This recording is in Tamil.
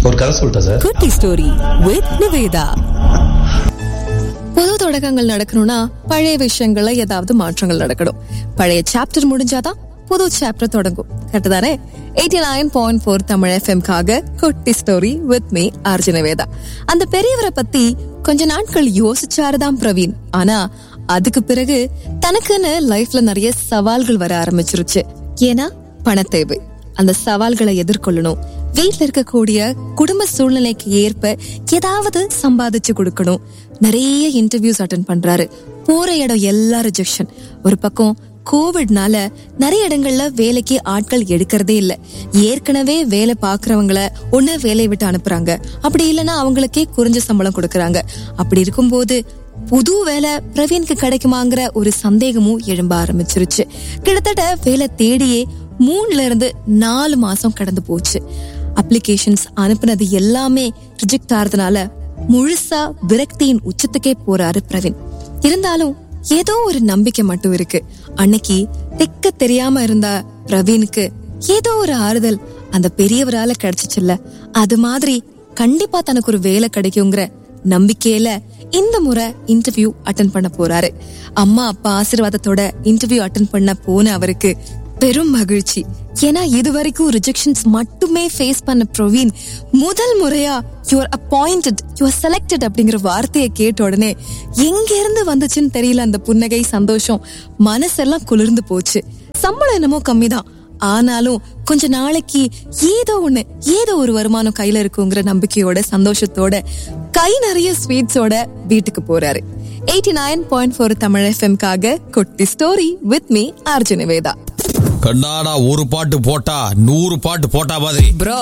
ஒரு கதை சொல்லிட்டேன் சார் குட்டி ஸ்டோரி வித் நிவேதா புது தொடக்கங்கள் நடக்கணும்னா பழைய விஷயங்கள்ல ஏதாவது மாற்றங்கள் நடக்கணும் பழைய சாப்டர் முடிஞ்சாதான் புது சாப்டர் தொடங்கும் கரெக்ட் தானே eighty nine point four Tamil எஃப்எம்காக குட்டி story with me Arjuna Veda அந்த பெரியவரை பத்தி கொஞ்ச நாட்கள் யோசிச்சாருதான் பிரவீன் ஆனா அதுக்கு பிறகு தனக்குன்னு லைஃப்ல நிறைய சவால்கள் வர ஆரம்பிச்சிருச்சு ஏன்னா பண தேவை அந்த சவால்களை எதிர்கொள்ளணும் வீட்ல இருக்கக்கூடிய குடும்ப சூழ்நிலைக்கு ஏற்ப ஏதாவது சம்பாதிச்சு கொடுக்கணும் நிறைய இன்டர்வியூஸ் அட்டன் பண்றாரு போற இடம் எல்லா ரிஜெக்ஷன் ஒரு பக்கம் கோவிட்னால நிறைய இடங்கள்ல வேலைக்கு ஆட்கள் எடுக்கிறதே இல்ல ஏற்கனவே வேலை பாக்குறவங்கள ஒண்ணு வேலையை விட்டு அனுப்புறாங்க அப்படி இல்லைன்னா அவங்களுக்கே குறைஞ்ச சம்பளம் கொடுக்கறாங்க அப்படி இருக்கும்போது புது வேலை பிரவீனுக்கு கிடைக்குமாங்கிற ஒரு சந்தேகமும் எழும்ப ஆரம்பிச்சிருச்சு கிட்டத்தட்ட வேலை தேடியே மூணுல இருந்து நாலு மாசம் கடந்து போச்சு அப்ளிகேஷன்ஸ் அனுப்புனது எல்லாமே ரிஜெக்ட் ஆறதுனால முழுசா விரக்தியின் உச்சத்துக்கே போறாரு பிரவீன் இருந்தாலும் ஏதோ ஒரு நம்பிக்கை மட்டும் இருக்கு அன்னைக்கு தெக்க தெரியாம இருந்த பிரவீனுக்கு ஏதோ ஒரு ஆறுதல் அந்த பெரியவரால கிடைச்சிச்சுல்ல அது மாதிரி கண்டிப்பா தனக்கு ஒரு வேலை கிடைக்குங்கிற நம்பிக்கையில இந்த முறை இன்டர்வியூ அட்டன் பண்ண போறாரு அம்மா அப்பா ஆசீர்வாதத்தோட இன்டர்வியூ அட்டன் பண்ண போன அவருக்கு பெரும் மகிழ்ச்சி ஏன்னா இது வரைக்கும் ரிஜெக்ஷன்ஸ் மட்டுமே ஃபேஸ் பண்ண பிரவீன் முதல் முறையா யுவர் அப்பாயிண்டட் யுவர் செலக்டட் அப்படிங்கிற வார்த்தையை கேட்ட உடனே எங்க இருந்து வந்துச்சுன்னு தெரியல அந்த புன்னகை சந்தோஷம் மனசெல்லாம் குளிர்ந்து போச்சு சம்பளம் என்னமோ கம்மிதான் ஆனாலும் கொஞ்ச நாளைக்கு ஏதோ ஒண்ணு ஏதோ ஒரு வருமானம் கையில இருக்குங்கிற நம்பிக்கையோட சந்தோஷத்தோட கை நிறைய ஸ்வீட்ஸோட வீட்டுக்கு போறாரு eighty nine point four Tamil எஃப்எம்காக குட்டி story with me Arjuna Veda கண்ணாடா ஒரு பாட்டு போட்டா நூறு பாட்டு போட்டா மாதிரி ப்ரோ